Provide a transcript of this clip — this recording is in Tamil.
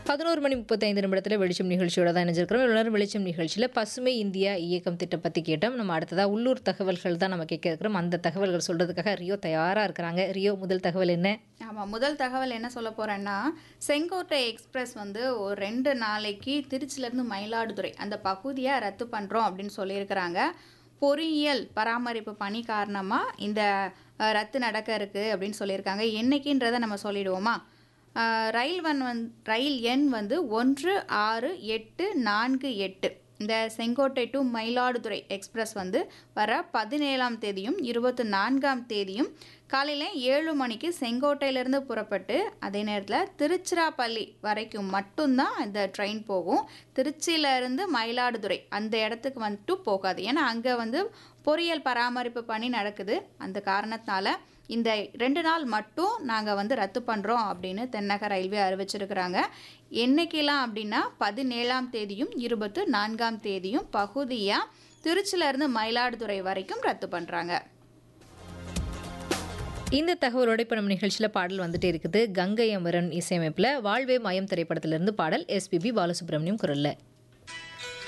பதினோரு மணி முப்பத்தைந்து நிமிடத்தில் வெளிச்சம் நிகழ்ச்சியோட தான் இணைஞ்சிருக்கிறோம் இவ்வளோ நேரம் வெளிச்சம் நிகழ்ச்சியில் பசுமை இந்தியா இயக்கம் திட்டம் பற்றி கேட்டோம் நம்ம அடுத்ததாக உள்ளூர் தகவல்கள் தான் நம்ம கேட்க இருக்கிறோம் அந்த தகவல்கள் சொல்கிறதுக்காக ரியோ தயாராக இருக்கிறாங்க ரியோ முதல் தகவல் என்ன ஆமாம் முதல் தகவல் என்ன சொல்ல போகிறேன்னா செங்கோட்டை எக்ஸ்பிரஸ் வந்து ஒரு ரெண்டு நாளைக்கு திருச்சியிலேருந்து மயிலாடுதுறை அந்த பகுதியை ரத்து பண்ணுறோம் அப்படின்னு சொல்லியிருக்கிறாங்க பொறியியல் பராமரிப்பு பணி காரணமாக இந்த அஹ், ரத்து நடக்க இருக்குது அப்படின்னு சொல்லியிருக்காங்க என்னைக்குன்றதை நம்ம சொல்லிடுவோமா அஹ், ரயில் வன் வந் ரயில் எண் வந்து ஒன்று ஆறு எட்டு நான்கு எட்டு இந்த செங்கோட்டை டு மயிலாடுதுறை எக்ஸ்பிரஸ் வந்து வர பதினேழாம் தேதியும் இருபத்தி நான்காம் தேதியும் காலையில் ஏழு மணிக்கு செங்கோட்டையிலேருந்து புறப்பட்டு அதே நேரத்தில் திருச்சிராப்பள்ளி வரைக்கும் மட்டும்தான் இந்த ட்ரெயின் போகும் திருச்சியிலேருந்து மயிலாடுதுறை அந்த இடத்துக்கு வந்துட்டு போகாது ஏன்னா அங்கே வந்து பொறியியல் பராமரிப்பு பணி நடக்குது அந்த காரணத்தினால இந்த ரெண்டு நாள் மட்டும் நாங்கள் வந்து ரத்து பண்ணுறோம் அப்படின்னு தென்னக ரயில்வே அறிவிச்சிருக்கிறாங்க என்னைக்கெல்லாம் அப்படின்னா பதினேழாம் தேதியும் இருபத்து நான்காம் தேதியும் பகுதியாக திருச்சியிலேருந்து மயிலாடுதுறை வரைக்கும் ரத்து பண்ணுறாங்க இந்த தகவலோட இப்போ நம்ம நிகழ்ச்சியில் பாடல் வந்துட்டே இருக்குது கங்கை அமரன் இசையமைப்பில் வாழ்வே மயம் திரைப்படத்திலிருந்து பாடல் எஸ்பிபி பாலசுப்ரமணியம் குரல்ல